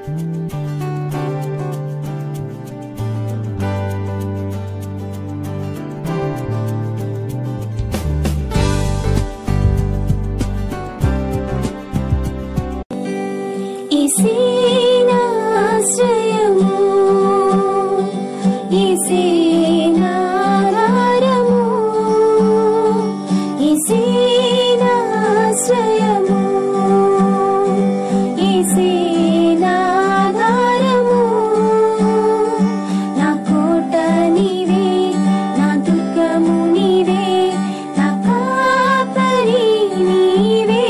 ఈసేనాశ్రయము ఈసేనాధారము ఈసేనాశ్రయము ఈసేనాధారము నా కోట నీవే నా దుర్గము నీవే నా కాపరి నీవే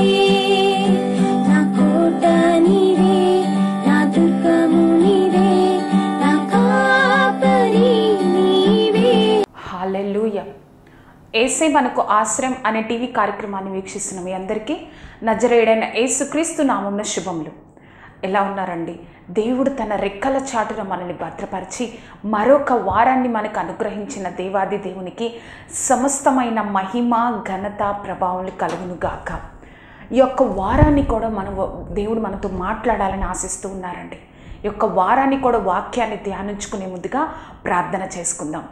నా కోట నీవే నా దుర్గము నీవే నా కాపరి నీవే హాలెలూయ ఏసే మనకు ఆశ్రయం అనే టీవీ కార్యక్రమాన్ని వీక్షిస్తున్న మీ అందరికీ నజరేడైన ఏసుక్రీస్తు నామంన శుభములు ఎలా ఉన్నారండి దేవుడు తన రెక్కల చాటున మనల్ని భద్రపరిచి మరొక వారాన్ని మనకు అనుగ్రహించిన దేవాది దేవునికి సమస్తమైన మహిమ ఘనత ప్రభావం కలుగును గాక ఈ యొక్క వారాన్ని కూడా మన దేవుడు మనతో మాట్లాడాలని ఆశిస్తూ ఉన్నారండి ఈ యొక్క వారాన్ని కూడా వాక్యాన్ని ధ్యానించుకునే ముందుగా ప్రార్థన చేసుకుందాం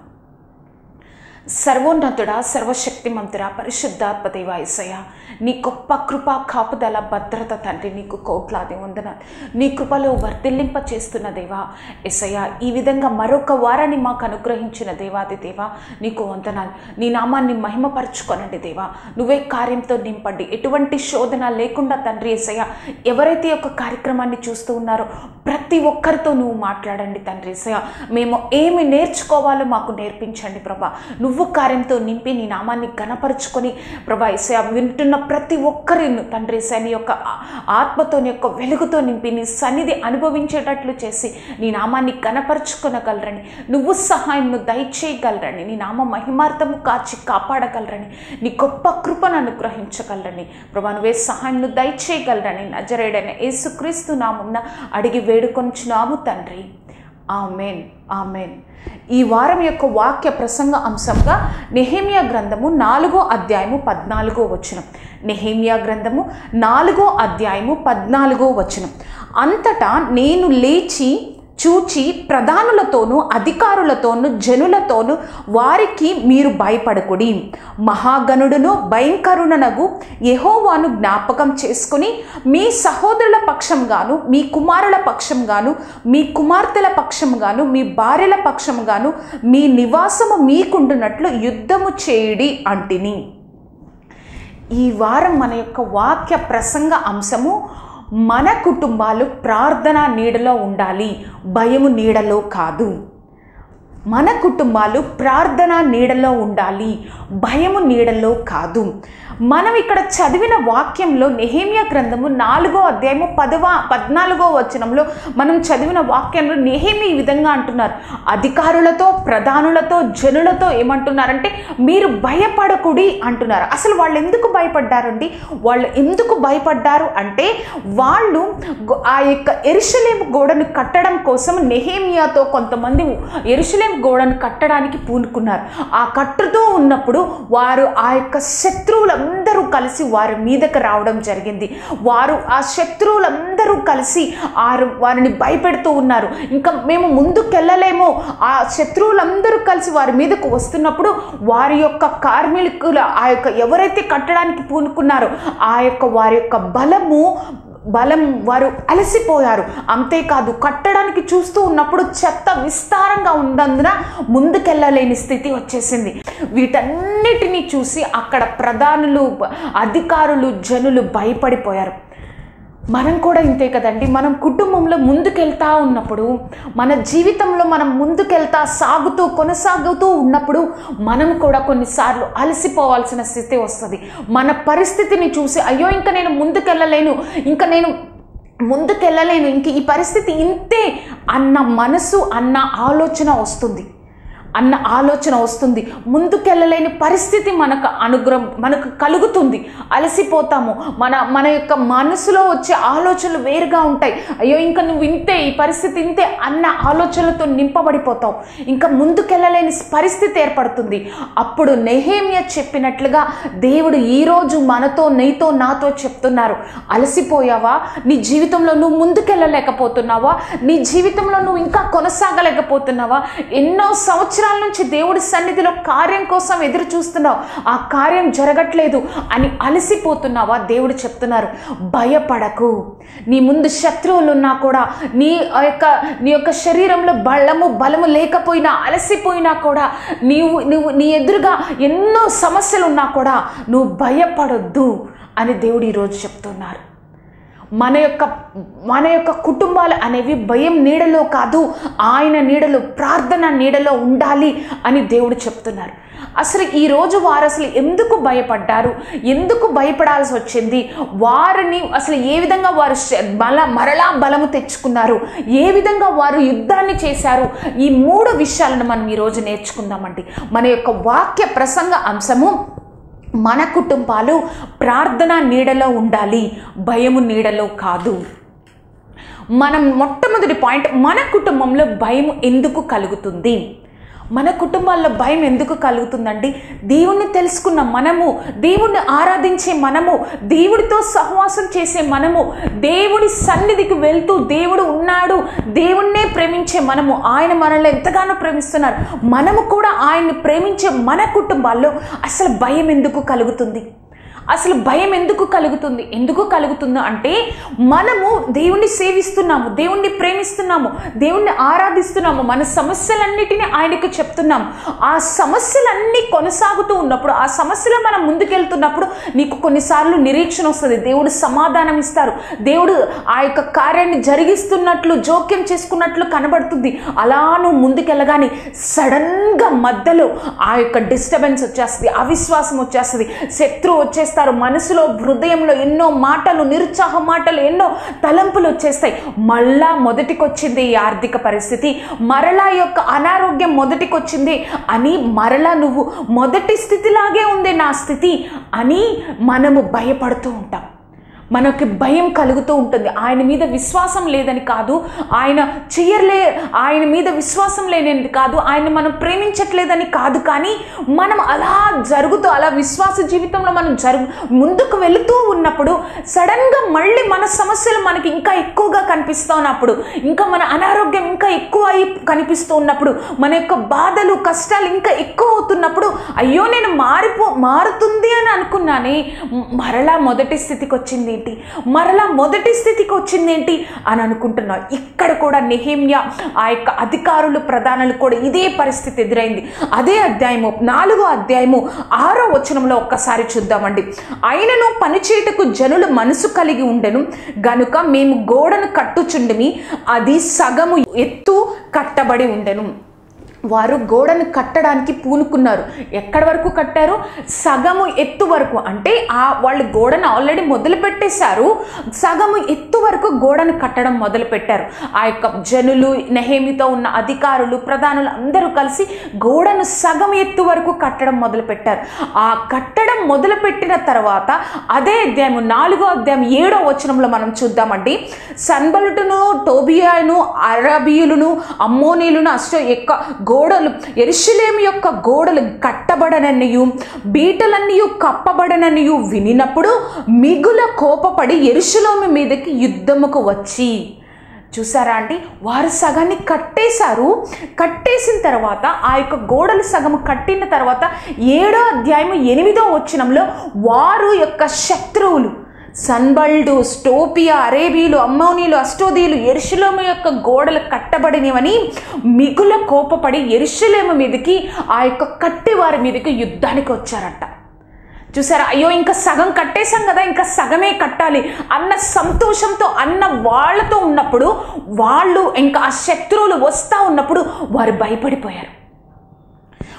సర్వోన్నతుడా సర్వశక్తిమంతుడా పరిశుద్ధాత్మ దేవ యేసయ్య నీ గొప్ప కృపా కాపుదల భద్రత తండ్రి నీకు కోట్లాది వందనాలు నీ కృపలో వర్ధిల్లింప చేస్తున్న దేవా ఎసయ్య ఈ విధంగా మరొక వారాన్ని మాకు అనుగ్రహించిన దేవాది దేవా నీకు వందనాలు నీ నామాన్ని మహిమపరచుకొనండి దేవా నువ్వే కార్యంతో నింపండి ఎటువంటి శోధన లేకుండా తండ్రి ఎసయ్య ఎవరైతే ఈ యొక్క కార్యక్రమాన్ని చూస్తూ ఉన్నారో ప్రతి ఒక్కరితో నువ్వు మాట్లాడండి తండ్రి ఎసయ్య మేము ఏమి నేర్చుకోవాలో మాకు నేర్పించండి ప్రభా నువ్వు కార్యంతో నింపి నీ నామాన్ని గణపరుచుకొని ప్రభా ఎసయ్య వింటున్న ప్రతి ఒక్కరిని తండ్రి ఎసయ్య నీ యొక్క ఆ- ఆత్మతో నీ యొక్క వెలుగుతో నింపి నీ సన్నిధి అనుభవించేటట్లు చేసి నీ నామాన్ని గణపరుచుకొనగలరని నువ్వు సహాయంను దయచేయగలరని నీ నామ మహిమార్థము కాచి కాపాడగలరని నీ గొప్ప కృపను అనుగ్రహించగలరని ప్రభా నువ్వే సహాయంను దయచేయగలరని నజరేడైన యేసుక్రీస్తు నామంన అడిగి వేడుకొంచున్నాము తండ్రి ఆమెన్ ఆమెన్ ఈ వారం యొక్క వాక్య ప్రసంగ అంశంగా నెహేమియా గ్రంథము నాలుగో అధ్యాయము పద్నాలుగో వచనం నెహేమియా గ్రంథము నాలుగో అధ్యాయము పద్నాలుగో వచనం అంతటా నేను లేచి చూచి ప్రధానులతోనూ అధికారులతోనూ జనులతోనూ వారికి మీరు భయపడకుడి మహాగణుడును భయంకరుననగు యెహోవాను జ్ఞాపకం చేసుకుని మీ సహోదరుల పక్షంగాను మీ కుమారుల పక్షంగాను మీ కుమార్తెల పక్షంగాను మీ భార్యల పక్షంగాను మీ నివాసము మీకుండునట్లు యుద్ధము చేయుడి అంటిని ఈ వారం మన యొక్క వాక్య ప్రసంగ అంశము మన కుటుంబాలు ప్రార్థన నీడలో ఉండాలి భయము నీడలో కాదు మన కుటుంబాలు ప్రార్థన నీడలో ఉండాలి భయము నీడలో కాదు మనం ఇక్కడ చదివిన వాక్యంలో నెహేమియా గ్రంథము నాలుగో అధ్యాయము పదవ పద్నాలుగో వచనంలో మనం చదివిన వాక్యంలో నెహేమి ఈ విధంగా అంటున్నారు అధికారులతో ప్రధానులతో జనులతో ఏమంటున్నారంటే మీరు భయపడకుడి అంటున్నారు అసలు వాళ్ళు ఎందుకు భయపడ్డారండి వాళ్ళు ఎందుకు భయపడ్డారు అంటే వాళ్ళు గో- ఆ యొక్క ఎరుషలేం గోడను కట్టడం కోసం నెహేమియాతో కొంతమంది ఎరుషలేం గోడను కట్టడానికి పూనుకున్నారు ఆ కట్టుతూ ఉన్నప్పుడు వారు ఆ యొక్క శత్రువులందరూ కలిసి వారి మీదకి రావడం జరిగింది వారు ఆ శత్రువులందరూ కలిసి ఆరు వారిని భయపెడుతూ ఉన్నారు ఇంకా మేము ముందుకెళ్ళలేము ఆ శత్రువులందరూ కలిసి వారి మీదకు వస్తున్నప్పుడు వారి యొక్క కార్మికుల ఆ యొక్క ఎవరైతే కట్టడానికి పూనుకున్నారో ఆ యొక్క వారి యొక్క బలము బలం వారు అలసిపోయారు అంతేకాదు కట్టడానికి చూస్తూ ఉన్నప్పుడు చెత్త విస్తారంగా ఉన్నందున ముందుకెళ్ళలేని స్థితి వచ్చేసింది వీటన్నిటిని చూసి అక్కడ ప్రధానులు అధికారులు జనులు భయపడిపోయారు మనం కూడా ఇంతే కదండి మనం కుటుంబంలో ముందుకెళ్తా ఉన్నప్పుడు మన జీవితంలో మనం ముందుకెళ్తా సాగుతూ కొనసాగుతూ ఉన్నప్పుడు మనం కూడా కొన్నిసార్లు అలసిపోవాల్సిన స్థితి వస్తుంది మన పరిస్థితిని చూసి అయ్యో ఇంకా నేను ముందుకెళ్ళలేను ఇంకా నేను ముందుకెళ్ళలేను ఇంక ఈ పరిస్థితి ఇంతే అన్న మనసు అన్న ఆలోచన వస్తుంది అన్న ఆలోచన వస్తుంది ముందుకెళ్ళలేని పరిస్థితి మనకు అనుగ్రహం మనకు కలుగుతుంది అలసిపోతాము మన మన యొక్క మనసులో వచ్చే ఆలోచనలు వేరుగా ఉంటాయి అయ్యో ఇంకా నువ్వు ఇంతే ఈ పరిస్థితి ఇంతే అన్న ఆలోచనలతో నింపబడిపోతావు ఇంకా ముందుకెళ్ళలేని పరిస్థితి ఏర్పడుతుంది అప్పుడు నెహేమియా చెప్పినట్లుగా దేవుడు ఈరోజు మనతో నీతో నాతో చెప్తున్నారు అలసిపోయావా నీ జీవితంలో నువ్వు ముందుకెళ్ళలేకపోతున్నావా నీ జీవితంలో నువ్వు ఇంకా కొనసాగలేకపోతున్నావా ఎన్నో సంవత్సరాల నుంచి దేవుడి సన్నిధిలో కార్యం కోసం ఎదురు చూస్తున్నావు ఆ కార్యం జరగట్లేదు అని అలసిపోతున్నావా దేవుడు చెప్తున్నారు భయపడకు నీ ముందు శత్రువులు ఉన్నా కూడా నీ యొక్క నీ యొక్క శరీరంలో బలము బలము లేకపోయినా అలసిపోయినా కూడా నీవు నువ్వు నీ ఎదురుగా ఎన్నో సమస్యలు ఉన్నా కూడా నువ్వు భయపడొద్దు అని దేవుడు ఈరోజు చెప్తున్నారు మన యొక్క మన యొక్క కుటుంబాలు అనేవి భయం నీడలో కాదు ఆయన నీడలో ప్రార్థన నీడలో ఉండాలి అని దేవుడు చెప్తున్నారు అసలు ఈరోజు వారు అసలు ఎందుకు భయపడ్డారు ఎందుకు భయపడాల్సి వచ్చింది వారిని అసలు ఏ విధంగా వారు శ- బల మరలా బలము తెచ్చుకున్నారు ఏ విధంగా వారు యుద్ధాన్ని చేశారు ఈ మూడు విషయాలను మనం ఈరోజు నేర్చుకుందామండి మన యొక్క వాక్య ప్రసంగ అంశము మన కుటుంబాలు ప్రార్థన నీడలో ఉండాలి భయము నీడలో కాదు మనం మొట్టమొదటి పాయింట్ మన కుటుంబంలో భయం ఎందుకు కలుగుతుంది మన కుటుంబాల్లో భయం ఎందుకు కలుగుతుందండి దేవుణ్ణి తెలుసుకున్న మనము దేవుణ్ణి ఆరాధించే మనము దేవుడితో సహవాసం చేసే మనము దేవుడి సన్నిధికి వెళ్తూ దేవుడు ఉన్నాడు దేవుణ్ణే ప్రేమించే మనము ఆయన మనల్ని ఎంతగానో ప్రేమిస్తున్నారు మనము కూడా ఆయన్ని ప్రేమించే మన కుటుంబాల్లో అసలు భయం ఎందుకు కలుగుతుంది అసలు భయం ఎందుకు కలుగుతుంది ఎందుకు కలుగుతుందో అంటే మనము దేవుణ్ణి సేవిస్తున్నాము దేవుణ్ణి ప్రేమిస్తున్నాము దేవుణ్ణి ఆరాధిస్తున్నాము మన సమస్యలన్నిటినీ ఆయనకు చెప్తున్నాము ఆ సమస్యలన్నీ కొనసాగుతూ ఉన్నప్పుడు ఆ సమస్యలో మనం ముందుకెళ్తున్నప్పుడు నీకు కొన్నిసార్లు నిరీక్షణ వస్తుంది దేవుడు సమాధానం ఇస్తారు దేవుడు ఆ యొక్క కార్యాన్ని జరిగిస్తున్నట్లు జోక్యం చేసుకున్నట్లు కనబడుతుంది అలా నువ్వు ముందుకెళ్ళగానే సడన్గా మధ్యలో ఆ యొక్క డిస్టర్బెన్స్ వచ్చేస్తుంది అవిశ్వాసం వచ్చేస్తుంది శత్రువు వచ్చేస్తారు మనసులో హృదయంలో ఎన్నో మాటలు నిరుత్సాహ మాటలు ఎన్నో తలంపులు వచ్చేస్తాయి మళ్ళా మొదటికొచ్చింది ఈ ఆర్థిక పరిస్థితి మరలా ఈ యొక్క అనారోగ్యం మొదటికొచ్చింది అని మరలా నువ్వు మొదటి స్థితిలాగే ఉంది నా స్థితి అని మనము భయపడుతూ ఉంటాం మనకి భయం కలుగుతూ ఉంటుంది ఆయన మీద విశ్వాసం లేదని కాదు ఆయన చెయ్యలే ఆయన మీద విశ్వాసం లేనిది కాదు ఆయన మనం ప్రేమించట్లేదని కాదు కానీ మనం అలా జరుగుతూ అలా విశ్వాస జీవితంలో మనం జరుగు ముందుకు వెళుతూ ఉన్నప్పుడు సడన్గా మళ్ళీ మన సమస్యలు మనకి ఇంకా ఎక్కువగా కనిపిస్తూ ఉన్నప్పుడు ఇంకా మన అనారోగ్యం ఇంకా ఎక్కువ అయి కనిపిస్తూ ఉన్నప్పుడు మన యొక్క బాధలు కష్టాలు ఇంకా ఎక్కువ అవుతున్నప్పుడు అయ్యో నేను మారిపో మారుతుంది అని అనుకున్నానే మరలా మొదటి స్థితికి వచ్చింది ఏంటి మరలా మొదటి స్థితికి వచ్చింది ఏంటి అని అనుకుంటున్నా ఇక్కడ కూడా నెహేమ్య ఆ యొక్క అధికారులు ప్రధానులు కూడా ఇదే పరిస్థితి ఎదురైంది అదే అధ్యాయము నాలుగో అధ్యాయము ఆరో వచనంలో ఒక్కసారి చూద్దామండి ఆయనను పనిచేయటకు జనులు మనసు కలిగి ఉండెను గనుక మేము గోడను కట్టుచుండిమి అది సగము ఎత్తు కట్టబడి ఉండెను వారు గోడను కట్టడానికి పూనుకున్నారు ఎక్కడి వరకు కట్టారు సగము ఎత్తు వరకు అంటే ఆ వాళ్ళు గోడను ఆల్రెడీ మొదలు పెట్టేశారు సగము ఎత్తు వరకు గోడను కట్టడం మొదలు పెట్టారు ఆ యొక్క జనులు నెహేమితో ఉన్న అధికారులు ప్రధానులు అందరూ కలిసి గోడను సగం ఎత్తు వరకు కట్టడం మొదలు పెట్టారు ఆ కట్టడం మొదలు పెట్టిన తర్వాత అదే అధ్యాయం నాలుగో అధ్యాయం ఏడో వచనంలో మనం చూద్దామండి సన్బలుటును టోబియాను అరబీయులను అమ్మోనీలను అష్టో యొక్క గోడలు ఎరుషులేము యొక్క గోడలు కట్టబడననియు బీటలన్నయు కప్పబడననియు వినినప్పుడు మిగుల కోపపడి ఎరుషులేము మీదకి యుద్ధముకు వచ్చి చూసారా అండి వారు సగాన్ని కట్టేశారు కట్టేసిన తర్వాత ఆ యొక్క గోడలు సగము కట్టిన తర్వాత ఏడో అధ్యాయం ఎనిమిదో వచనంలో వారు యొక్క శత్రువులు సన్బల్డు స్టోపియా అరేబీలు అమ్మోనీలు అష్టోదీలు ఎరుషులేము యొక్క గోడలు కట్టబడినవని మిగుల కోపపడి ఎరుషులేము మీదకి ఆ యొక్క కట్టి వారి మీదకి యుద్ధానికి వచ్చారట చూసారా అయ్యో ఇంకా సగం కట్టేశాం కదా ఇంకా సగమే కట్టాలి అన్న సంతోషంతో అన్న వాళ్ళతో ఉన్నప్పుడు వాళ్ళు ఇంకా ఆ శత్రువులు వస్తూ ఉన్నప్పుడు వారు భయపడిపోయారు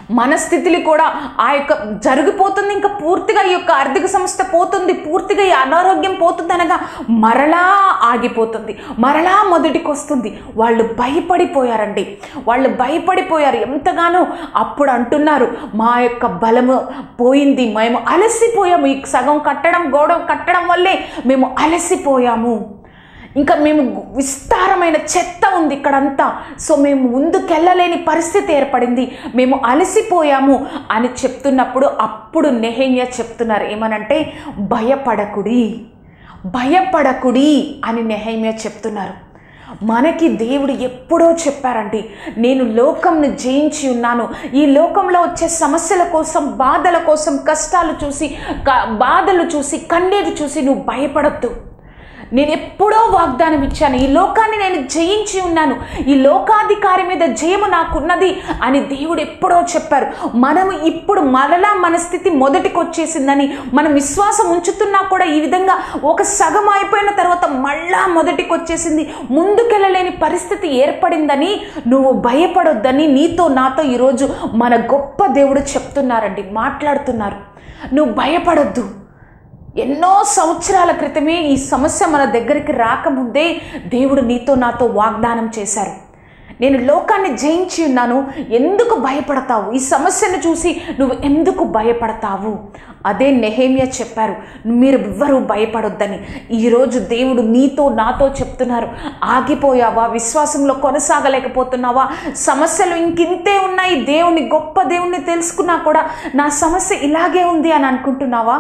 మన స్థితిని కూడా ఆ యొక్క జరిగిపోతుంది ఇంకా పూర్తిగా ఈ యొక్క ఆర్థిక సంస్థ పోతుంది పూర్తిగా ఈ అనారోగ్యం పోతుంది అనగా మరలా ఆగిపోతుంది మరలా మొదటికి వస్తుంది వాళ్ళు భయపడిపోయారండి వాళ్ళు భయపడిపోయారు ఎంతగానో అప్పుడు అంటున్నారు మా యొక్క బలము పోయింది మేము అలసిపోయాము ఈ సగం కట్టడం గోడ కట్టడం వల్లే మేము అలసిపోయాము ఇంకా మేము విస్తారమైన చెత్త ఉంది ఇక్కడంతా సో మేము ముందుకెళ్ళలేని పరిస్థితి ఏర్పడింది మేము అలసిపోయాము అని చెప్తున్నప్పుడు అప్పుడు నెహేన్య చెప్తున్నారు ఏమనంటే భయపడకుడి భయపడకుడి అని నెహేమ్య చెప్తున్నారు మనకి దేవుడు ఎప్పుడో చెప్పారండి నేను లోకంను జయించి ఉన్నాను ఈ లోకంలో వచ్చే సమస్యల కోసం బాధల కోసం కష్టాలు చూసి క- బాధలు చూసి కన్నీరు చూసి నువ్వు భయపడద్దు నేను ఎప్పుడో వాగ్దానం ఇచ్చాను ఈ లోకాన్ని నేను జయించి ఉన్నాను ఈ లోకాధికారి మీద జయము నాకున్నది అని దేవుడు ఎప్పుడో చెప్పారు మనము ఇప్పుడు మరలా మన స్థితి మొదటికి వచ్చేసిందని మనం విశ్వాసం ఉంచుతున్నా కూడా ఈ విధంగా ఒక సగం అయిపోయిన తర్వాత మళ్ళా మొదటికి వచ్చేసింది ముందుకెళ్ళలేని పరిస్థితి ఏర్పడిందని నువ్వు భయపడొద్దని నీతో నాతో ఈరోజు మన గొప్ప దేవుడు చెప్తున్నారండి మాట్లాడుతున్నారు నువ్వు భయపడొద్దు ఎన్నో సంవత్సరాల క్రితమే ఈ సమస్య మన దగ్గరికి రాకముందే దేవుడు నీతో నాతో వాగ్దానం చేశారు నేను లోకాన్ని జయించి ఉన్నాను ఎందుకు భయపడతావు ఈ సమస్యను చూసి నువ్వు ఎందుకు భయపడతావు అదే నెహేమియా చెప్పారు మీరు ఎవ్వరూ భయపడొద్దని ఈరోజు దేవుడు నీతో నాతో చెప్తున్నారు ఆగిపోయావా విశ్వాసంలో కొనసాగలేకపోతున్నావా సమస్యలు ఇంకింతే ఉన్నాయి దేవుని గొప్ప దేవుణ్ణి తెలుసుకున్నా కూడా నా సమస్య ఇలాగే ఉంది అని అనుకుంటున్నావా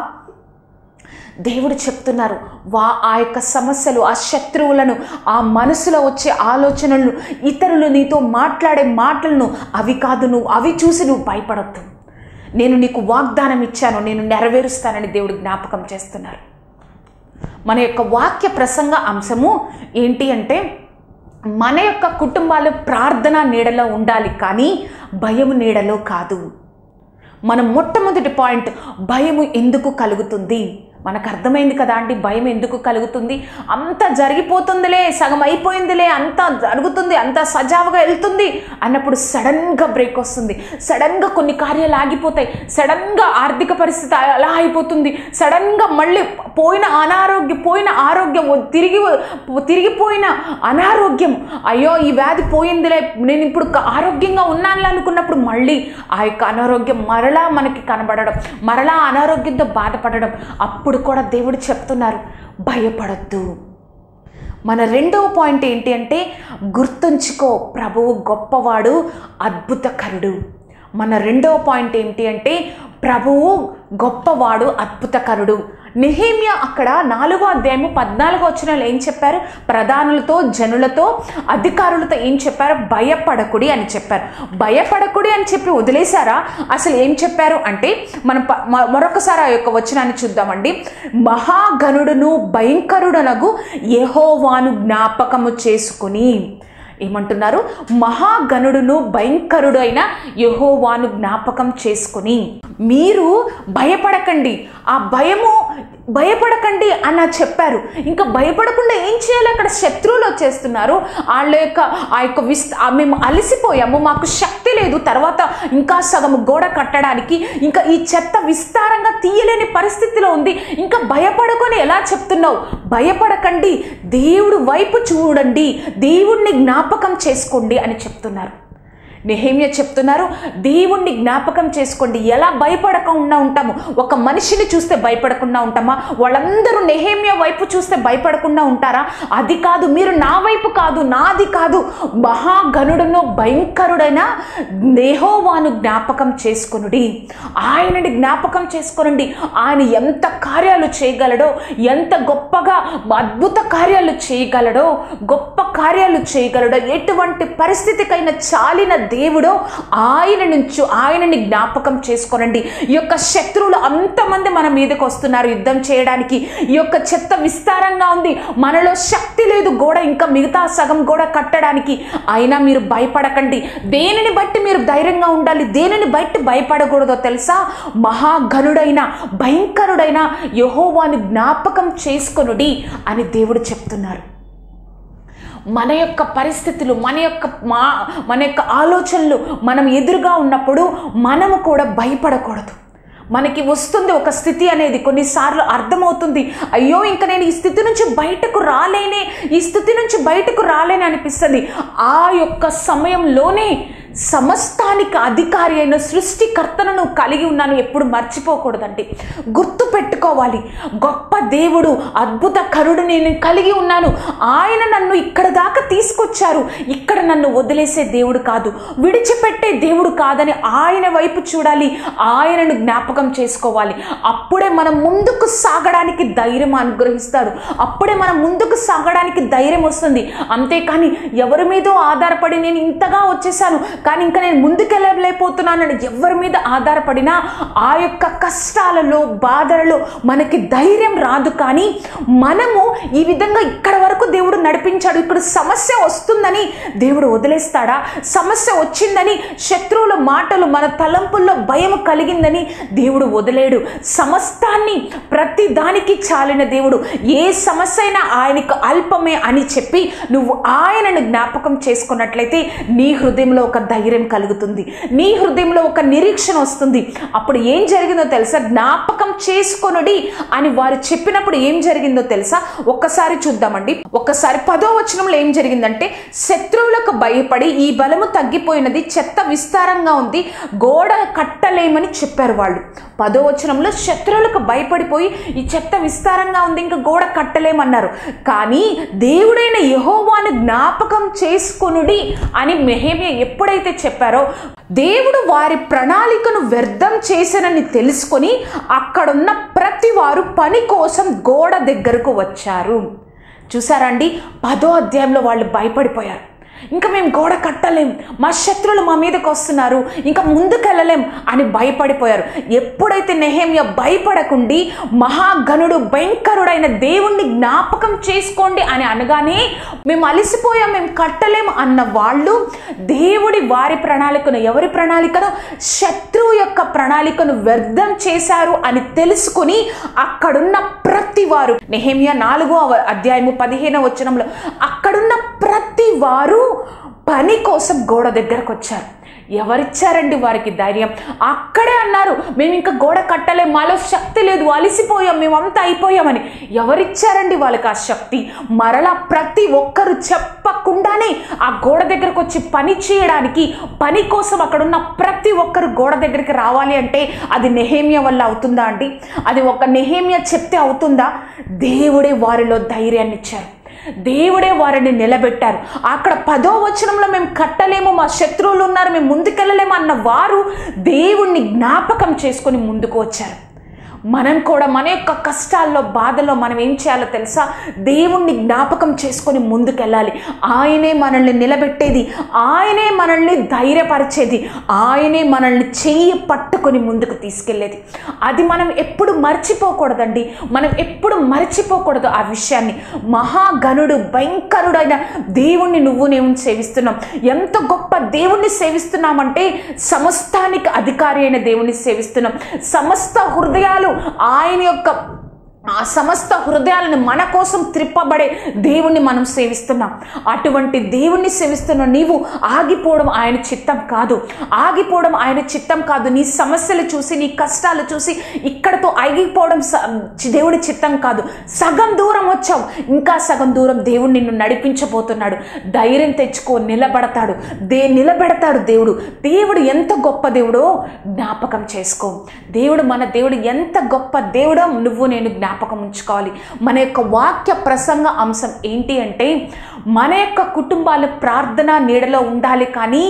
దేవుడు చెప్తున్నారు వా ఆ యొక్క సమస్యలు ఆ శత్రువులను ఆ మనసులో వచ్చే ఆలోచనలను ఇతరులు నీతో మాట్లాడే మాటలను అవి కాదు నువ్వు అవి చూసి నువ్వు భయపడద్దు నేను నీకు వాగ్దానం ఇచ్చాను నేను నెరవేరుస్తానని దేవుడు జ్ఞాపకం చేస్తున్నారు మన యొక్క వాక్య ప్రసంగ అంశము ఏంటి అంటే మన యొక్క కుటుంబాలు ప్రార్థన నీడలో ఉండాలి కానీ భయం నీడలో కాదు మన మొట్టమొదటి పాయింట్ భయము ఎందుకు కలుగుతుంది మనకు అర్థమైంది కదా అండి భయం ఎందుకు కలుగుతుంది అంత జరిగిపోతుందిలే సగం అయిపోయిందిలే అంతా జరుగుతుంది అంత సజావుగా వెళ్తుంది అన్నప్పుడు సడన్గా బ్రేక్ వస్తుంది సడన్గా కొన్ని కార్యాలు ఆగిపోతాయి సడన్గా ఆర్థిక పరిస్థితి అలా అయిపోతుంది సడన్గా మళ్ళీ పోయిన అనారోగ్యం పోయిన ఆరోగ్యం తిరిగి తిరిగిపోయిన అనారోగ్యం అయ్యో ఈ వ్యాధి పోయిందిలే నేను ఇప్పుడు క- ఆరోగ్యంగా ఉన్నాను అనుకున్నప్పుడు మళ్ళీ ఆ యొక్క అనారోగ్యం మరలా మనకి కనబడడం మరలా అనారోగ్యంతో బాధపడడం అప్పుడు కూడా దేవుడు చెప్తున్నారు భయపడద్దు మన రెండవ పాయింట్ ఏంటి అంటే గుర్తుంచుకో ప్రభువు గొప్పవాడు అద్భుతకరుడు మన రెండవ పాయింట్ ఏంటి అంటే ప్రభువు గొప్పవాడు అద్భుతకరుడు నెహేమియా అక్కడ నాలుగో అధ్యాయము పద్నాలుగో వచ్చిన ఏం చెప్పారు ప్రధానులతో జనులతో అధికారులతో ఏం చెప్పారు భయపడకుడి అని చెప్పారు భయపడకుడి అని చెప్పి వదిలేశారా అసలు ఏం చెప్పారు అంటే మనం ప- మ- మరొకసారి ఆ యొక్క వచనాన్ని చూద్దామండి మహాగణుడును భయంకరుడనగు యెహోవాను జ్ఞాపకము చేసుకుని ఏమంటున్నారు మహాగణుడును భయంకరుడు అయిన యహోవాను జ్ఞాపకం చేసుకుని మీరు భయపడకండి ఆ భయము భయపడకండి అన్న చెప్పారు ఇంకా భయపడకుండా ఏం చేయాలి అక్కడ శత్రువులు వచ్చేస్తున్నారు వాళ్ళ యొక్క ఆ యొక్క విస్ ఆ మేము అలసిపోయాము మాకు శక్తి లేదు తర్వాత ఇంకా సగం గోడ కట్టడానికి ఇంకా ఈ చెత్త విస్తారంగా తీయలేని పరిస్థితిలో ఉంది ఇంకా భయపడకొని ఎలా చెప్తున్నావు భయపడకండి దేవుడు వైపు చూడండి దేవుణ్ణి జ్ఞాపకం చేసుకోండి అని చెప్తున్నారు నెహేమియా చెప్తున్నారు దేవుణ్ణి జ్ఞాపకం చేసుకోండి ఎలా భయపడకుండా ఉంటాము ఒక మనిషిని చూస్తే భయపడకుండా ఉంటామా వాళ్ళందరూ నెహేమియా వైపు చూస్తే భయపడకుండా ఉంటారా అది కాదు మీరు నా వైపు కాదు నాది కాదు మహాగణుడును భయంకరుడైన దేహోవాను జ్ఞాపకం చేసుకొనుడి ఆయనని జ్ఞాపకం చేసుకొనండి ఆయన ఎంత కార్యాలు చేయగలడో ఎంత గొప్పగా అద్భుత కార్యాలు చేయగలడో గొప్ప కార్యాలు చేయగలడో ఎటువంటి పరిస్థితికైనా చాలిన దేవుడో ఆయన నుంచి ఆయనని జ్ఞాపకం చేసుకోనండి ఈ యొక్క శత్రువులు అంతమంది మన మీదకి వస్తున్నారు యుద్ధం చేయడానికి ఈ యొక్క చెత్త విస్తారంగా ఉంది మనలో శక్తి లేదు గోడ ఇంకా మిగతా సగం గోడ కట్టడానికి అయినా మీరు భయపడకండి దేనిని బట్టి మీరు ధైర్యంగా ఉండాలి దేనిని బట్టి భయపడకూడదో తెలుసా మహాఘనుడైన భయంకరుడైన యహోవాని జ్ఞాపకం చేసుకొనుడి అని దేవుడు చెప్తున్నారు మన యొక్క పరిస్థితులు మన యొక్క మా మన యొక్క ఆలోచనలు మనం ఎదురుగా ఉన్నప్పుడు మనము కూడా భయపడకూడదు మనకి వస్తుంది ఒక స్థితి అనేది కొన్నిసార్లు అర్థమవుతుంది అయ్యో ఇంకా నేను ఈ స్థితి నుంచి బయటకు రాలేనే ఈ స్థితి నుంచి బయటకు రాలేనే అనిపిస్తుంది ఆ యొక్క సమయంలోనే సమస్తానికి అధికారి అయిన సృష్టికర్తను నువ్వు కలిగి ఉన్నాను ఎప్పుడు మర్చిపోకూడదండి గుర్తు పెట్టుకోవాలి గొప్ప దేవుడు అద్భుత కరుడు నేను కలిగి ఉన్నాను ఆయన నన్ను ఇక్కడ దాకా తీసుకొచ్చారు ఇక్కడ నన్ను వదిలేసే దేవుడు కాదు విడిచిపెట్టే దేవుడు కాదని ఆయన వైపు చూడాలి ఆయనను జ్ఞాపకం చేసుకోవాలి అప్పుడే మనం ముందుకు సాగడానికి ధైర్యం అనుగ్రహిస్తాడు అప్పుడే మనం ముందుకు సాగడానికి ధైర్యం వస్తుంది అంతేకాని ఎవరి మీదో ఆధారపడి నేను ఇంతగా వచ్చేసాను కానీ ఇంకా నేను ముందుకెళ్ళలేకపోతున్నానని ఎవరి మీద ఆధారపడినా ఆ యొక్క కష్టాలలో బాధలలో మనకి ధైర్యం రాదు కానీ మనము ఈ విధంగా ఇక్కడ వరకు దేవుడు నడిపించాడు ఇక్కడ సమస్య వస్తుందని దేవుడు వదిలేస్తాడా సమస్య వచ్చిందని శత్రువుల మాటలు మన తలంపుల్లో భయం కలిగిందని దేవుడు వదిలేడు సమస్తాన్ని ప్రతి దానికి చాలిన దేవుడు ఏ సమస్య అయినా ఆయనకు అల్పమే అని చెప్పి నువ్వు ఆయనను జ్ఞాపకం చేసుకున్నట్లయితే నీ హృదయంలో ఒక ధైర్యం కలుగుతుంది నీ హృదయంలో ఒక నిరీక్షణ వస్తుంది అప్పుడు ఏం జరిగిందో తెలుసా జ్ఞాపకం చేసుకొనుడి అని వారు చెప్పినప్పుడు ఏం జరిగిందో తెలుసా ఒక్కసారి చూద్దామండి ఒక్కసారి పదో వచనంలో ఏం జరిగిందంటే శత్రువులకు భయపడి ఈ బలము తగ్గిపోయినది చెత్త విస్తారంగా ఉంది గోడ కట్టలేమని చెప్పారు వాళ్ళు పదో వచనంలో శత్రువులకు భయపడిపోయి ఈ చెత్త విస్తారంగా ఉంది ఇంకా గోడ కట్టలేమన్నారు కానీ దేవుడైన యహోవాను జ్ఞాపకం చేసుకొనుడి అని మెహేమియా ఎప్పుడైతే చెప్పారో దేవుడు వారి ప్రణాళికను వ్యర్థం చేశానని తెలుసుకొని అక్కడున్న ప్రతి వారు పని కోసం గోడ దగ్గరకు వచ్చారు చూసారండి పదో అధ్యాయంలో వాళ్ళు భయపడిపోయారు ఇంకా మేము గోడ కట్టలేం మా శత్రువులు మా మీదకి వస్తున్నారు ఇంకా ముందుకెళ్ళలేం అని భయపడిపోయారు ఎప్పుడైతే నెహేమియా భయపడకుండి మహాగణుడు భయంకరుడైన దేవుణ్ణి జ్ఞాపకం చేసుకోండి అని అనగానే మేము అలసిపోయాం మేము కట్టలేం అన్న వాళ్ళు దేవుడి వారి ప్రణాళికను ఎవరి ప్రణాళికను శత్రువు యొక్క ప్రణాళికను వ్యర్థం చేశారు అని తెలుసుకుని అక్కడున్న ప్రతి వారు నెహేమియా నాలుగో అధ్యాయము పదిహేనవ వచనంలో అక్కడున్న ప్రతి వారు పని కోసం గోడ దగ్గరకు వచ్చారు ఎవరిచ్చారండి వారికి ధైర్యం అక్కడే అన్నారు మేము ఇంకా గోడ కట్టలేం మాలో శక్తి లేదు అలిసిపోయాం మేమంతా అయిపోయామని ఎవరిచ్చారండి వాళ్ళకి ఆ శక్తి మరలా ప్రతి ఒక్కరు చెప్పకుండానే ఆ గోడ దగ్గరకు వచ్చి పని చేయడానికి పని కోసం అక్కడున్న ప్రతి ఒక్కరు గోడ దగ్గరికి రావాలి అంటే అది నెహేమియా వల్ల అవుతుందా అండి అది ఒక నెహేమియా చెప్తే అవుతుందా దేవుడే వారిలో ధైర్యాన్ని ఇచ్చారు దేవుడే వారిని నిలబెట్టారు అక్కడ పదో వచనంలో మేము కట్టలేము మా శత్రువులు ఉన్నారు మేము ముందుకెళ్ళలేము అన్న వారు దేవుణ్ణి జ్ఞాపకం చేసుకొని ముందుకు వచ్చారు మనం కూడా మన యొక్క కష్టాల్లో బాధలో మనం ఏం చేయాలో తెలుసా దేవుణ్ణి జ్ఞాపకం చేసుకొని ముందుకెళ్ళాలి ఆయనే మనల్ని నిలబెట్టేది ఆయనే మనల్ని ధైర్యపరిచేది ఆయనే మనల్ని చెయ్యి పట్టుకొని ముందుకు తీసుకెళ్ళేది అది మనం ఎప్పుడు మర్చిపోకూడదండి మనం ఎప్పుడు మర్చిపోకూడదు ఆ విషయాన్ని మహాగణుడు భయంకరుడైన దేవుణ్ణి నువ్వు నేను సేవిస్తున్నాం ఎంత గొప్ప దేవుణ్ణి సేవిస్తున్నామంటే సమస్తానికి అధికారి అయిన దేవుణ్ణి సేవిస్తున్నాం సమస్త హృదయాలు ఆయన యొక్క ఆ సమస్త హృదయాలను మన కోసం త్రిప్పబడే దేవుణ్ణి మనం సేవిస్తున్నాం అటువంటి దేవుణ్ణి సేవిస్తున్న నీవు ఆగిపోవడం ఆయన చిత్తం కాదు ఆగిపోవడం ఆయన చిత్తం కాదు నీ సమస్యలు చూసి నీ కష్టాలు చూసి ఇక్కడతో ఆగిపోవడం స- దేవుడి చిత్తం కాదు సగం దూరం వచ్చావు ఇంకా సగం దూరం దేవుడు నిన్ను నడిపించబోతున్నాడు ధైర్యం తెచ్చుకో నిలబడతాడు దే నిలబెడతాడు దేవుడు దేవుడు ఎంత గొప్ప దేవుడో జ్ఞాపకం చేసుకో దేవుడు మన దేవుడు ఎంత గొప్ప దేవుడో నువ్వు నేను జ్ఞాపకం ఉంచుకోవాలి మన యొక్క వాక్య ప్రసంగ అంశం ఏంటి అంటే మన యొక్క కుటుంబాలు ప్రార్థన నీడలో ఉండాలి కానీ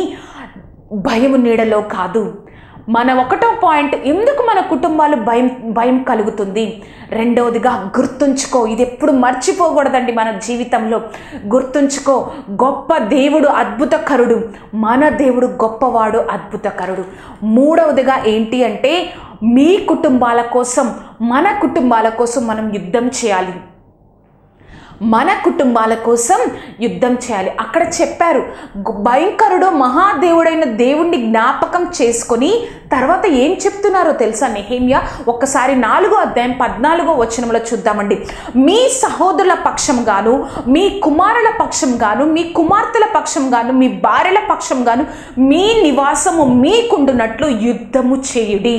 భయం నీడలో కాదు మన ఒకటో పాయింట్ ఎందుకు మన కుటుంబాలు భయం భయం కలుగుతుంది రెండవదిగా గుర్తుంచుకో ఇది ఎప్పుడు మర్చిపోకూడదండి మన జీవితంలో గుర్తుంచుకో గొప్ప దేవుడు అద్భుతకరుడు మన దేవుడు గొప్పవాడు అద్భుతకరుడు మూడవదిగా ఏంటి అంటే మీ కుటుంబాల కోసం మన కుటుంబాల కోసం మనం యుద్ధం చేయాలి మన కుటుంబాల కోసం యుద్ధం చేయాలి అక్కడ చెప్పారు గు- భయంకరుడు మహాదేవుడైన దేవుణ్ణి జ్ఞాపకం చేసుకొని తర్వాత ఏం చెప్తున్నారో తెలుసా నెహేమియా ఒక్కసారి నాలుగో అధ్యాయం పద్నాలుగో వచనంలో చూద్దామండి మీ సహోదరుల పక్షం గాను మీ కుమారుల పక్షం గాను మీ కుమార్తెల పక్షం గాను మీ భార్యల పక్షం గాను మీ నివాసము మీకుండునట్లు యుద్ధము చేయుడి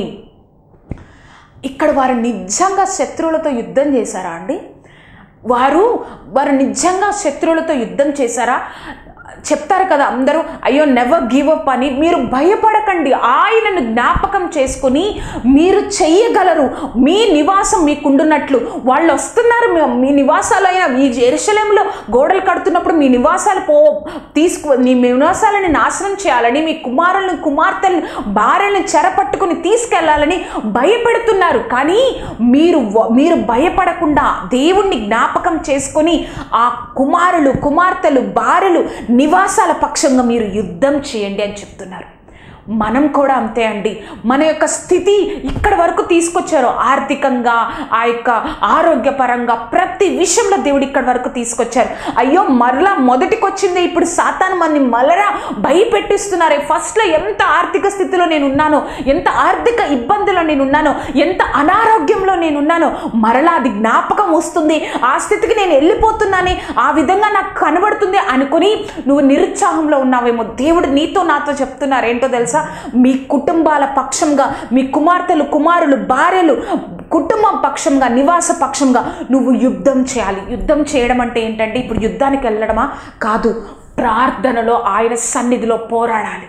ఇక్కడ వారు నిజంగా శత్రువులతో యుద్ధం చేశారా అండి వారు వారు నిజంగా శత్రువులతో యుద్ధం చేశారా చెప్తారు కదా అందరూ అయ్యో నెవర్ గివ్ అప్ అని మీరు భయపడకండి ఆయనను జ్ఞాపకం చేసుకుని మీరు చెయ్యగలరు మీ నివాసం మీకుండున్నట్లు వాళ్ళు వస్తున్నారు మీ- మీ నివాసాలైన మీ ఎరుశలేంలో గోడలు కడుతున్నప్పుడు మీ నివాసాలు పో తీసుకు మీ నివాసాలని నాశనం చేయాలని మీ కుమారులను కుమార్తెలను భార్యలను చెరపట్టుకుని తీసుకెళ్లాలని భయపెడుతున్నారు కానీ మీరు వ- మీరు భయపడకుండా దేవుణ్ణి జ్ఞాపకం చేసుకొని ఆ కుమారులు కుమార్తెలు భార్యలు నివాసాల పక్షంగా మీరు యుద్ధం చేయండి అని చెప్తున్నారు మనం కూడా అంతే అండి మన యొక్క స్థితి ఇక్కడ వరకు తీసుకొచ్చారు ఆర్థికంగా ఆ యొక్క ఆరోగ్యపరంగా ప్రతి విషయంలో దేవుడు ఇక్కడ వరకు తీసుకొచ్చారు అయ్యో మరలా మొదటికి వచ్చింది ఇప్పుడు సాతాను మనని మరలా భయపెట్టిస్తున్నారే ఫస్ట్లో ఎంత ఆర్థిక స్థితిలో నేను ఉన్నానో ఎంత ఆర్థిక ఇబ్బందిలో నేను ఉన్నానో ఎంత అనారోగ్యంలో నేను ఉన్నానో మరలా అది జ్ఞాపకం వస్తుంది ఆ స్థితికి నేను వెళ్ళిపోతున్నానే ఆ విధంగా నాకు కనబడుతుంది అనుకుని నువ్వు నిరుత్సాహంలో ఉన్నావేమో దేవుడు నీతో నాతో చెప్తున్నారు ఏంటో తెలుసా మీ కుటుంబాల పక్షంగా మీ కుమార్తెలు కుమారులు భార్యలు కుటుంబం పక్షంగా నివాస పక్షంగా నువ్వు యుద్ధం చేయాలి యుద్ధం చేయడం అంటే ఏంటంటే ఇప్పుడు యుద్ధానికి వెళ్ళడమా కాదు ప్రార్థనలో ఆయన సన్నిధిలో పోరాడాలి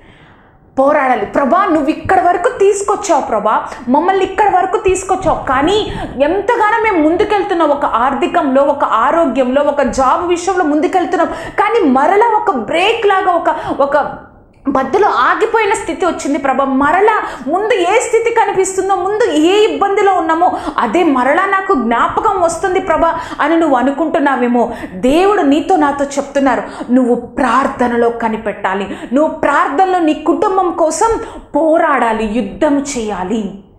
పోరాడాలి ప్రభా నువ్వు ఇక్కడ వరకు తీసుకొచ్చావు ప్రభా మమ్మల్ని ఇక్కడ వరకు తీసుకొచ్చావు కానీ ఎంతగానో మేము ముందుకెళ్తున్నాం ఒక ఆర్థికంలో ఒక ఆరోగ్యంలో ఒక జాబ్ విషయంలో ముందుకెళ్తున్నాం కానీ మరలా ఒక బ్రేక్ లాగా ఒక ఒక మధ్యలో ఆగిపోయిన స్థితి వచ్చింది ప్రభ మరలా ముందు ఏ స్థితి కనిపిస్తుందో ముందు ఏ ఇబ్బందిలో ఉన్నామో అదే మరలా నాకు జ్ఞాపకం వస్తుంది ప్రభ అని నువ్వు అనుకుంటున్నావేమో దేవుడు నీతో నాతో చెప్తున్నారు నువ్వు ప్రార్థనలో కనిపెట్టాలి నువ్వు ప్రార్థనలో నీ కుటుంబం కోసం పోరాడాలి యుద్ధం చేయాలి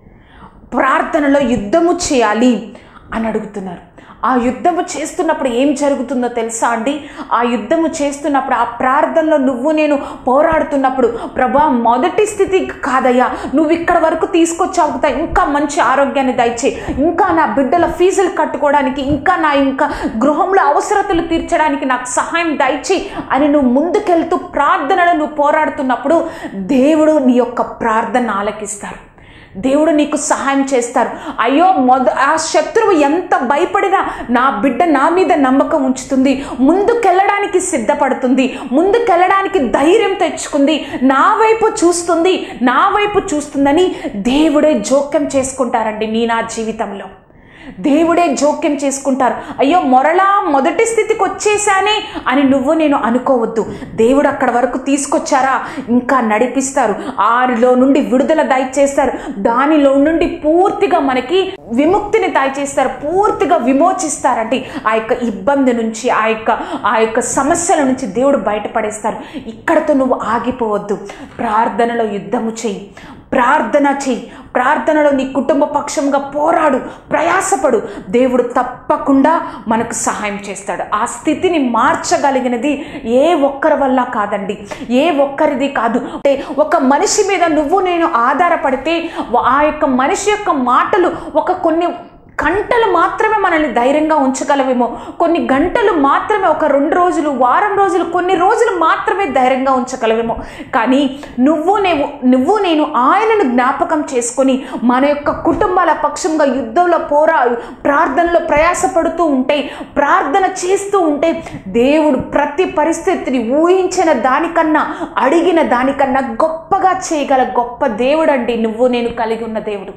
ప్రార్థనలో యుద్ధము చేయాలి అని అడుగుతున్నారు ఆ యుద్ధము చేస్తున్నప్పుడు ఏం జరుగుతుందో తెలుసా అండి ఆ యుద్ధము చేస్తున్నప్పుడు ఆ ప్రార్థనలో నువ్వు నేను పోరాడుతున్నప్పుడు ప్రభా మొదటి స్థితి కాదయ్యా నువ్వు ఇక్కడ వరకు తీసుకొచ్చావు కదా ఇంకా మంచి ఆరోగ్యాన్ని దయచే ఇంకా నా బిడ్డల ఫీజులు కట్టుకోవడానికి ఇంకా నా ఇంకా గృహంలో అవసరతలు తీర్చడానికి నాకు సహాయం దయచి అని నువ్వు ముందుకెళ్తూ ప్రార్థనలో నువ్వు పోరాడుతున్నప్పుడు దేవుడు నీ యొక్క ప్రార్థన ఆలకిస్తారు దేవుడు నీకు సహాయం చేస్తారు అయ్యో మొద ఆ శత్రువు ఎంత భయపడినా నా బిడ్డ నా మీద నమ్మకం ఉంచుతుంది ముందుకెళ్ళడానికి సిద్ధపడుతుంది ముందుకెళ్ళడానికి ధైర్యం తెచ్చుకుంది నా వైపు చూస్తుంది నా వైపు చూస్తుందని దేవుడే జోక్యం చేసుకుంటారండి నీ నా జీవితంలో దేవుడే జోక్యం చేసుకుంటారు అయ్యో మొరలా మొదటి స్థితికి వచ్చేసానే అని నువ్వు నేను అనుకోవద్దు దేవుడు అక్కడ వరకు తీసుకొచ్చారా ఇంకా నడిపిస్తారు ఆరిలో నుండి విడుదల దయచేస్తారు దానిలో నుండి పూర్తిగా మనకి విముక్తిని దయచేస్తారు పూర్తిగా విమోచిస్తారండి ఆ యొక్క ఇబ్బంది నుంచి ఆ యొక్క ఆ యొక్క సమస్యల నుంచి దేవుడు బయటపడేస్తారు ఇక్కడతో నువ్వు ఆగిపోవద్దు ప్రార్థనలో యుద్ధము చెయ్యి ప్రార్థన చెయ్యి ప్రార్థనలో నీ కుటుంబ పక్షంగా పోరాడు ప్రయాసపడు దేవుడు తప్పకుండా మనకు సహాయం చేస్తాడు ఆ స్థితిని మార్చగలిగినది ఏ ఒక్కరి వల్ల కాదండి ఏ ఒక్కరిది కాదు అంటే ఒక మనిషి మీద నువ్వు నేను ఆధారపడితే ఆ యొక్క మనిషి యొక్క మాటలు ఒక కొన్ని గంటలు మాత్రమే మనల్ని ధైర్యంగా ఉంచగలవేమో కొన్ని గంటలు మాత్రమే ఒక రెండు రోజులు వారం రోజులు కొన్ని రోజులు మాత్రమే ధైర్యంగా ఉంచగలవేమో కానీ నువ్వు నేను నువ్వు నేను ఆయనను జ్ఞాపకం చేసుకొని మన యొక్క కుటుంబాల పక్షంగా యుద్ధంలో పోరా ప్రార్థనలో ప్రయాసపడుతూ ఉంటే ప్రార్థన చేస్తూ ఉంటే దేవుడు ప్రతి పరిస్థితిని ఊహించిన దానికన్నా అడిగిన దానికన్నా గొప్పగా చేయగల గొప్ప దేవుడు అండి నువ్వు నేను కలిగి ఉన్న దేవుడు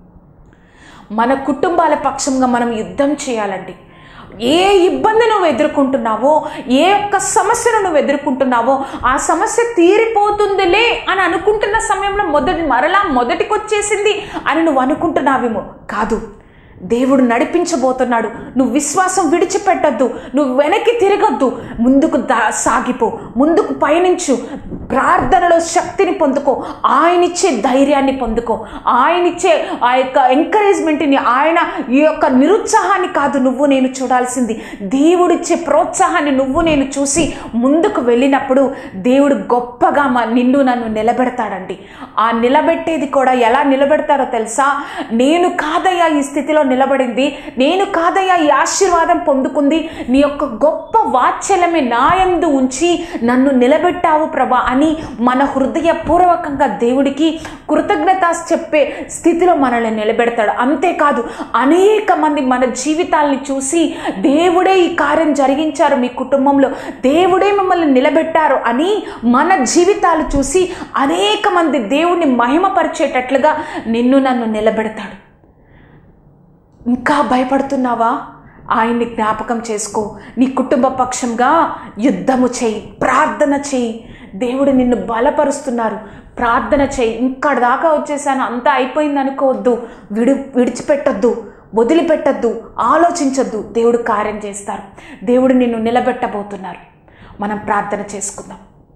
మన కుటుంబాల పక్షంగా మనం యుద్ధం చేయాలండి ఏ ఇబ్బంది నువ్వు ఎదుర్కొంటున్నావో ఏ ఒక్క సమస్యను నువ్వు ఎదుర్కొంటున్నావో ఆ సమస్య తీరిపోతుందిలే అని అనుకుంటున్న సమయంలో మొదటి మరలా మొదటికి వచ్చేసింది అని నువ్వు అనుకుంటున్నావేమో కాదు దేవుడు నడిపించబోతున్నాడు నువ్వు విశ్వాసం విడిచిపెట్టద్దు నువ్వు వెనక్కి తిరగద్దు ముందుకు దా సాగిపో ముందుకు పయనించు ప్రార్థనలో శక్తిని పొందుకో ఆయనిచ్చే ధైర్యాన్ని పొందుకో ఆయనిచ్చే ఆ యొక్క ఎంకరేజ్మెంట్ని ఆయన ఈ యొక్క నిరుత్సాహాన్ని కాదు నువ్వు నేను చూడాల్సింది దేవుడిచ్చే ప్రోత్సాహాన్ని నువ్వు నేను చూసి ముందుకు వెళ్ళినప్పుడు దేవుడు గొప్పగా మ- నిన్ను నన్ను నిలబెడతాడండి ఆ నిలబెట్టేది కూడా ఎలా నిలబెడతాడో తెలుసా నేను కాదయ్యా ఈ స్థితిలో నిలబడింది నేను కాదయ్యా ఈ ఆశీర్వాదం పొందుకుంది నీ యొక్క గొప్ప వాత్సల్యమే నాయందు ఉంచి నన్ను నిలబెట్టావు ప్రభా అని మన హృదయపూర్వకంగా దేవుడికి కృతజ్ఞత చెప్పే స్థితిలో మనల్ని నిలబెడతాడు అంతేకాదు అనేక మంది మన జీవితాల్ని చూసి దేవుడే ఈ కార్యం జరిగించారు మీ కుటుంబంలో దేవుడే మిమ్మల్ని నిలబెట్టారు అని మన జీవితాలు చూసి అనేక మంది దేవుణ్ణి మహిమపరిచేటట్లుగా నిన్ను నన్ను నిలబెడతాడు ఇంకా భయపడుతున్నావా ఆయన్ని జ్ఞాపకం చేసుకో నీ కుటుంబ పక్షంగా యుద్ధము చేయి ప్రార్థన చేయి దేవుడు నిన్ను బలపరుస్తున్నారు ప్రార్థన చేయి ఇక్కడ దాకా వచ్చేసాను అంతా అయిపోయింది అనుకోవద్దు విడి విడిచిపెట్టొద్దు వదిలిపెట్టద్దు ఆలోచించొద్దు దేవుడు కార్యం చేస్తారు దేవుడు నిన్ను నిలబెట్టబోతున్నారు మనం ప్రార్థన చేసుకుందాం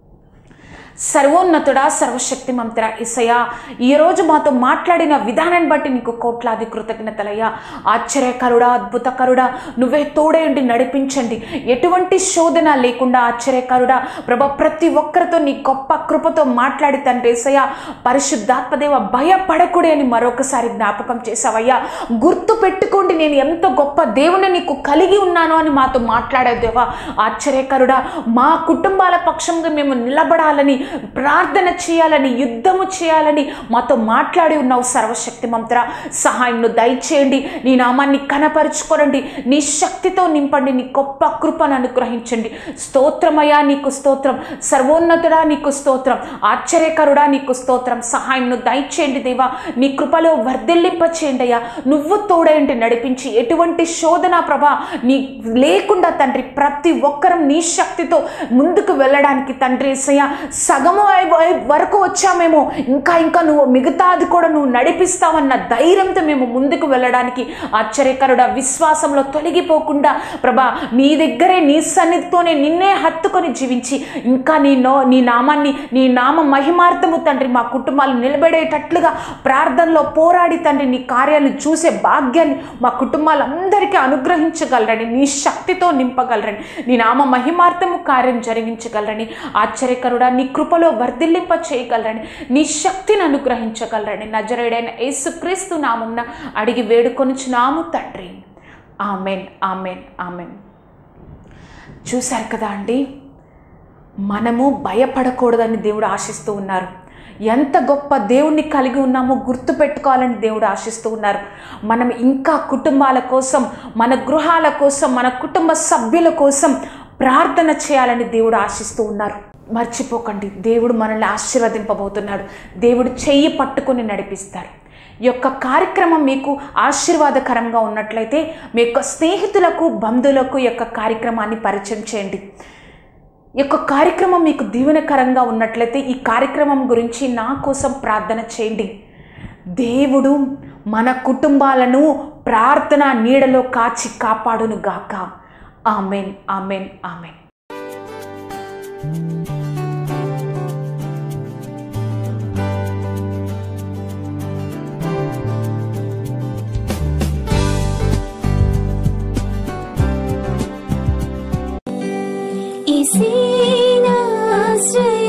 సర్వోన్నతుడా సర్వశక్తి మంత్ర ఇసయా ఈరోజు మాతో మాట్లాడిన విధానాన్ని బట్టి నీకు కోట్లాది కృతజ్ఞతలయ్యా ఆశ్చర్యకరుడా అద్భుతకరుడా నువ్వే తోడేండి నడిపించండి ఎటువంటి శోధన లేకుండా ఆశ్చర్యకరుడా ప్రభ ప్రతి ఒక్కరితో నీ గొప్ప కృపతో మాట్లాడి తండ్రి ఇసయా పరిశుద్ధాత్మదేవ భయపడకూడే అని మరొకసారి జ్ఞాపకం చేసావయ్యా గుర్తు పెట్టుకోండి నేను ఎంత గొప్ప దేవుని నీకు కలిగి ఉన్నాను అని మాతో మాట్లాడే దేవా ఆశ్చర్యకరుడా మా కుటుంబాల పక్షంగా మేము నిలబడాలని ప్రార్థన చేయాలని యుద్ధము చేయాలని మాతో మాట్లాడి ఉన్నావు సర్వశక్తి మంత్ర సహాయంను దయచేయండి నీ నామాన్ని కనపరుచుకోనండి నీ శక్తితో నింపండి నీ గొప్ప కృపను అనుగ్రహించండి స్తోత్రమయ్యా నీకు స్తోత్రం సర్వోన్నతుడా నీకు స్తోత్రం ఆశ్చర్యకరుడా నీకు స్తోత్రం సహాయంను దయచేయండి దేవా నీ కృపలో వర్ధిల్లింప చేయండి అయ్యా నువ్వు తోడేంటి నడిపించి ఎటువంటి శోధన ప్రభా నీ లేకుండా తండ్రి ప్రతి ఒక్కరం నీ శక్తితో ముందుకు వెళ్ళడానికి తండ్రి ఏసయ్య సగము అయి- అయి- వరకు వచ్చామేమో ఇంకా ఇంకా నువ్వు మిగతాది కూడా నువ్వు నడిపిస్తావన్న ధైర్యంతో మేము ముందుకు వెళ్ళడానికి ఆశ్చర్యకరుడ విశ్వాసంలో తొలగిపోకుండా ప్రభా నీ దగ్గరే నీ సన్నిధితోనే నిన్నే హత్తుకొని జీవించి ఇంకా నీ నో నీ నామాన్ని నీ నామ మహిమార్థము తండ్రి మా కుటుంబాలు నిలబడేటట్లుగా ప్రార్థనలో పోరాడి తండ్రి నీ కార్యాలు చూసే భాగ్యాన్ని మా కుటుంబాలందరికీ అనుగ్రహించగలరని నీ శక్తితో నింపగలరని నీ నామ మహిమార్థము కార్యం జరిగించగలరని ఆశ్చర్యకరుడా నీ కృపలో వర్ధిల్లింప చేయగలరని నీ శక్తిని అనుగ్రహించగలరని నజరేడైన యేసుక్రీస్తు నామంన అడిగి వేడుకొనుచున్నాము తండ్రి ఆమెన్ ఆమెన్ ఆమెన్ చూశారు కదా అండి మనము భయపడకూడదని దేవుడు ఆశిస్తూ ఉన్నారు ఎంత గొప్ప దేవుణ్ణి కలిగి ఉన్నామో గుర్తు పెట్టుకోవాలని దేవుడు ఆశిస్తూ ఉన్నారు మనం ఇంకా కుటుంబాల కోసం మన గృహాల కోసం మన కుటుంబ సభ్యుల కోసం ప్రార్థన చేయాలని దేవుడు ఆశిస్తూ ఉన్నారు మర్చిపోకండి దేవుడు మనల్ని ఆశీర్వదింపబోతున్నాడు దేవుడు చెయ్యి పట్టుకొని నడిపిస్తారు ఈ యొక్క కార్యక్రమం మీకు ఆశీర్వాదకరంగా ఉన్నట్లయితే మీ యొక్క స్నేహితులకు బంధువులకు ఈ యొక్క కార్యక్రమాన్ని పరిచయం చేయండి ఈ యొక్క కార్యక్రమం మీకు దీవెనకరంగా ఉన్నట్లయితే ఈ కార్యక్రమం గురించి నా కోసం ప్రార్థన చేయండి దేవుడు మన కుటుంబాలను ప్రార్థన నీడలో కాచి కాపాడును గాక ఆమెన్ ఆమెన్ ఆమెన్ ఇసేనాశ్రయ